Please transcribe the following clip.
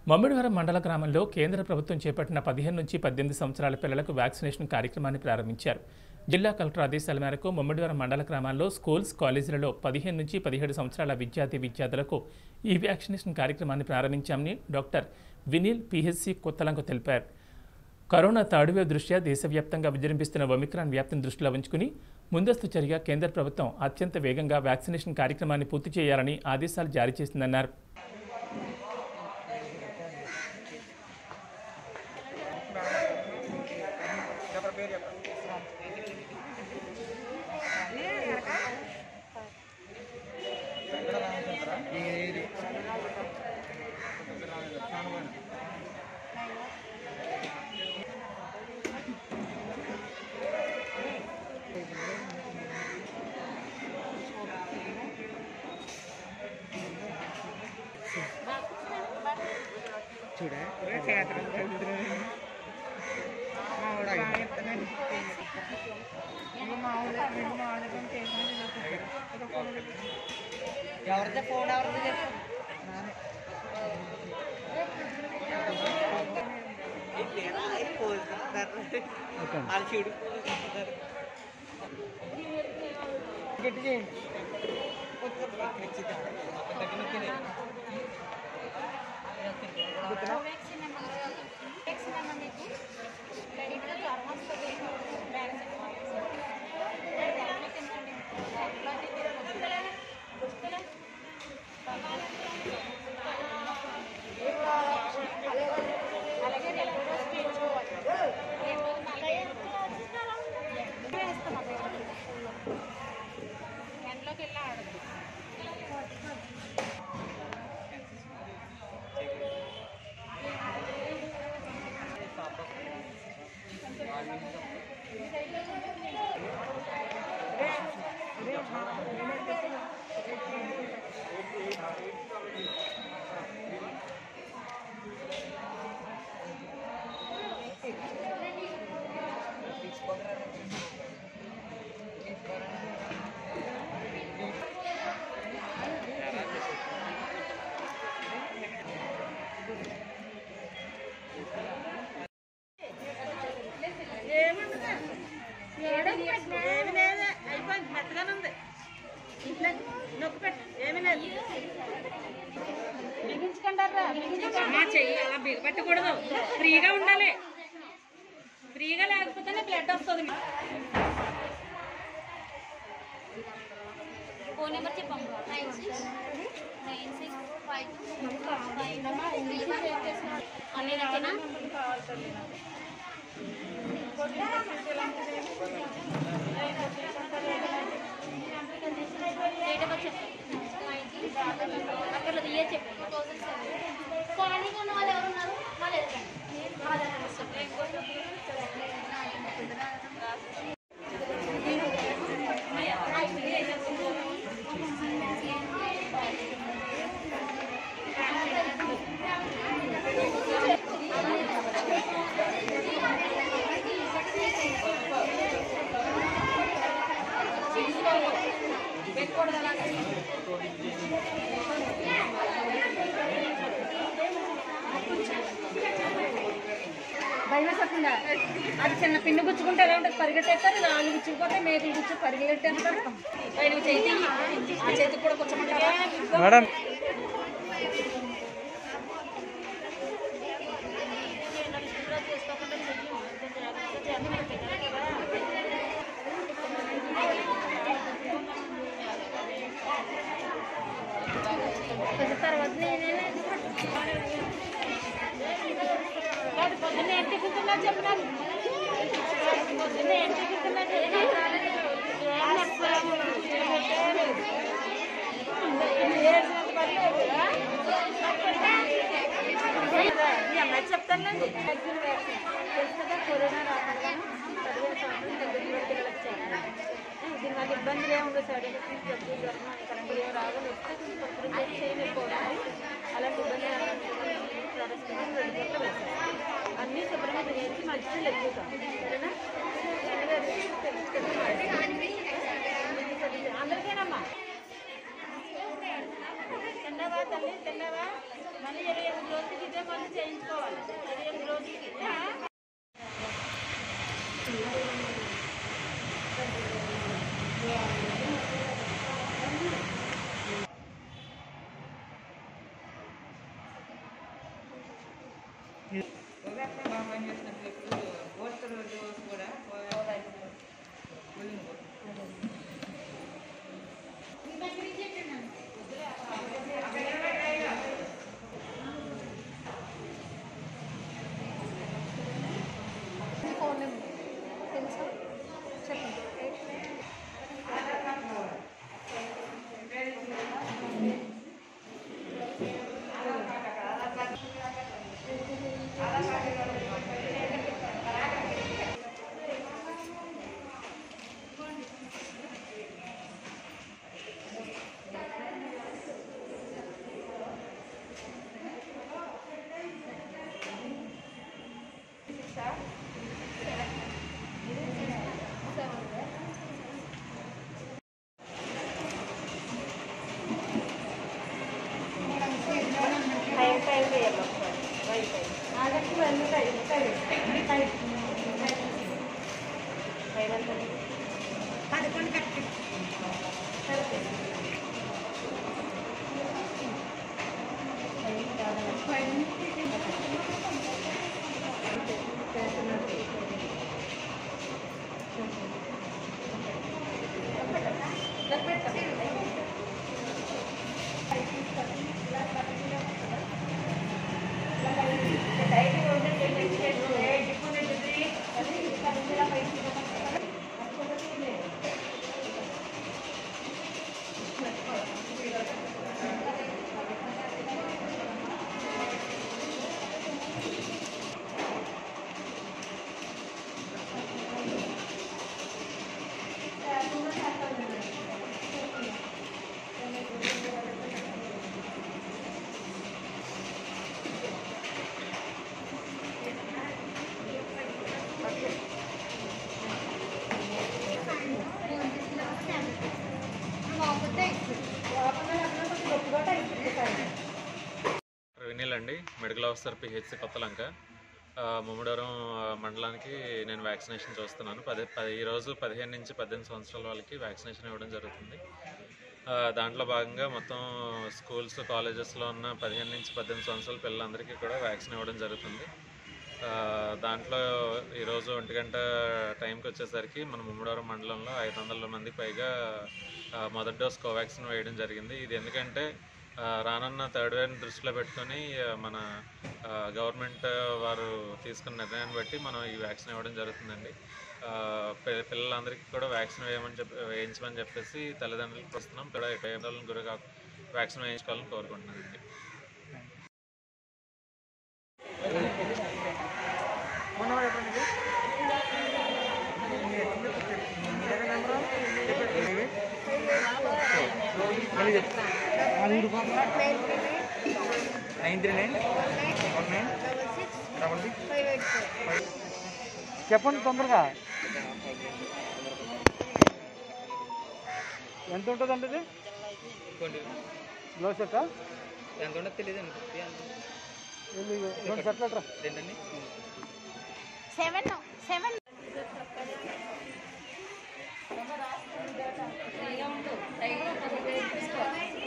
మమ్మిడివరం మండల గ్రామంలో కేంద్ర ప్రభుత్వం చేపట్టిన పదిహేను నుంచి పద్దెనిమిది సంవత్సరాల పిల్లలకు వ్యాక్సినేషన్ కార్యక్రమాన్ని ప్రారంభించారు జిల్లా కలెక్టర్ ఆదేశాల మేరకు మమ్మిడివరం మండల గ్రామాల్లో స్కూల్స్ కాలేజీలలో పదిహేను నుంచి పదిహేడు సంవత్సరాల విద్యార్థి విద్యార్థులకు ఈ వ్యాక్సినేషన్ కార్యక్రమాన్ని ప్రారంభించామని డాక్టర్ వినీల్ పిహెచ్సి కొత్తలంక తెలిపారు కరోనా థర్డ్ వేవ్ దృష్ట్యా దేశవ్యాప్తంగా విజృంభిస్తున్న ఒమిక్రాన్ వ్యాప్తిని దృష్టిలో ఉంచుకుని ముందస్తు చర్యగా కేంద్ర ప్రభుత్వం అత్యంత వేగంగా వ్యాక్సినేషన్ కార్యక్రమాన్ని పూర్తి చేయాలని ఆదేశాలు జారీ చేసిందన్నారు ఎవరిదే ఫోన్ ఎవరిది చెప్పు వాళ్ళు చూడు గట్టి చేయండి ఎండ్లోకి వెళ్ళి ఆడదు ఏమి లేదు అయిపోయింది మెత్తగానే ఉంది ఇంట్లో నొక్కి పెట్టు ఏమి లేదు బిగించుకుంటారా అమ్మా చెయ్యి అలా బిగపెట్టకూడదు ఫ్రీగా ఉండాలి ఫ్రీగా లేకపోతేనే బ్లడ్ వస్తుంది ఫోన్ నెంబర్ చెప్పండి nine six nine six five అన్ని రకేనా డేట్ ఆఫ్ బర్త్ చెప్పండి అక్కడ ఇయే చెప్పండి టూ థౌసండ్ సెవెన్ ఖాళీగా ఉన్న వాళ్ళు ఎవరు ఉన్నారు వాళ్ళు ఎదుగుతారు భయం చెప్పకుండా అది చిన్న పిన్ను గుచ్చుకుంటే ఎలా ఉంటుంది పరిగెట్టేస్తారు నాలుగు గుచ్చుకుపోతే మేకలు గుచ్చు పరిగెట్టేస్తారు పైన చేతి ఆ చేతికి కూడా కూర్చోమంటారా మేడం తర్వాత నేనే పొద్దున్న ఎంత టిఫిన్ చెప్పినారు పొద్దున్న ఎంత టిఫిన్ చెప్తానండి కరోనా రాకుండా పదివేల సంవత్సరం దగ్గర పిల్లలకు చేయాలి దీనివల్ల ఇబ్బందులు ఏముండవు సైడ్ ఎఫెక్ట్స్ జబ్బు జ్వరం కరెంట్ ఏం రాదు వస్తే కొంచెం పత్రం చేయలేకపోవడం అలాంటి ఇబ్బంది ప్రదర్శన రెండు పూటలు వేస్తాం అన్నీ శుభ్రంగా తినేసి మంచిగా లెక్కుతాం సరేనా అందరికీనమ్మా తిన్నావా తల్లి తిన్నావా మళ్ళీ ఇరవై ఎనిమిది రోజులకి ఇదే మందు కోవాక్సిన్ బాగా పనిచేసినప్పుడు ఇప్పుడు బూస్టర్ డోస్ కూడా కోవాక్సిన్ కూలింగ్ ఫోన్ నెంబర్ తెలుసా చెప్పండి టైం టైం చేయాలి ఆగస్టు రెండు టైం టైం టైం టైం ఎంత పదకొండు కట్టి వినీల్ అండి మెడికల్ ఆఫీసర్ పిహెచ్సి కొత్తలంక ఆ, ముమ్మడివరం ఆ, మండలానికి నేను వ్యాక్సినేషన్ చూస్తున్నాను పది పది ఈరోజు పదిహేను నుంచి పద్దెనిమిది సంవత్సరాల వాళ్ళకి వ్యాక్సినేషన్ ఇవ్వడం జరుగుతుంది ఆ, దాంట్లో భాగంగా మొత్తం స్కూల్స్ కాలేజెస్లో ఉన్న పదిహేను నుంచి పద్దెనిమిది సంవత్సరాల పిల్లలందరికీ కూడా వ్యాక్సిన్ ఇవ్వడం జరుగుతుంది ఆ, దాంట్లో ఈరోజు ఒంటి గంట టైంకి వచ్చేసరికి మన ముమ్మడివరం మండలంలో ఐదు వందల మందికి పైగా ఆ, మొదటి డోస్ కోవాక్సిన్ వేయడం జరిగింది ఇది ఎందుకంటే ఆ, రానున్న థర్డ్ వేవ్ని దృష్టిలో పెట్టుకొని ఆ, మన ఆ, గవర్నమెంట్ వారు తీసుకున్న నిర్ణయాన్ని బట్టి మనం ఈ వ్యాక్సిన్ ఇవ్వడం జరుగుతుందండి ఆ, పి- పిల్లలందరికీ కూడా వ్యాక్సిన్ వేయమని చెప్పి వేయించమని చెప్పేసి తల్లిదండ్రులకు వస్తున్నాం కూడా ఇబ్బందులకు గురి కాక వ్యాక్సిన్ వేయించుకోవాలని కోరుకుంటున్నానండి nine three nine one nine double six చెప్పండి తొందరగా ఎంత ఉంటుంది అంటే ఇది బ్లౌజ్ సెట్ ఎంత ఉండదు తెలియదు రెండు సెట్లు రా ఏంటండి సెవెన్ సెవెన్ ఫ్రీగా ఉండు డైలీ ఒక రెండు వేలు తీసుకో